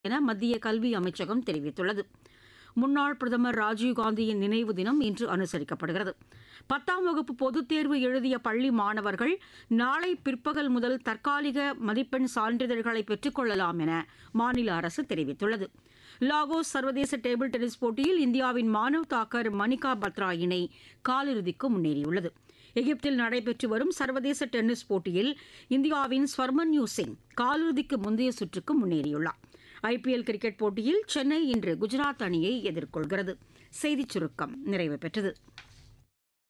என மத்திய கல்வி அமைச்சகம் தெரிவித்துள்ளது முன்னாள் பிரதமர் ராஜீவ்காந்தியின் நினைவு தினம் இன்று அனுசரிக்கப்படுகிறது பத்தாம் வகுப்பு பொதுத் தேர்வு எழுதிய பள்ளி மாணவர்கள் நாளை பிற்பகல் முதல் தற்காலிக மதிப்பெண் சான்றிதழ்களை பெற்றுக் கொள்ளலாம் என மாநில அரசு தெரிவித்துள்ளது லாகோஸ் சர்வதேச டேபிள் டென்னிஸ் போட்டியில் இந்தியாவின் மானவ் தாக்கர் மணிகா பத்ரா இணை காலிறுதிக்கு முன்னேறியுள்ளது எகிப்தில் நடைபெற்று வரும் சர்வதேச டென்னிஸ் போட்டியில் இந்தியாவின் ஸ்வர்மன்யூ சிங் காலிறுதிக்கு முந்தைய சுற்றுக்கு முன்னேறியுள்ளார் ஐபிஎல் கிரிக்கெட் போட்டியில் சென்னை இன்று குஜராத் அணியை எதிர்கொள்கிறது செய்திச் சுருக்கம் நிறைவு பெற்றது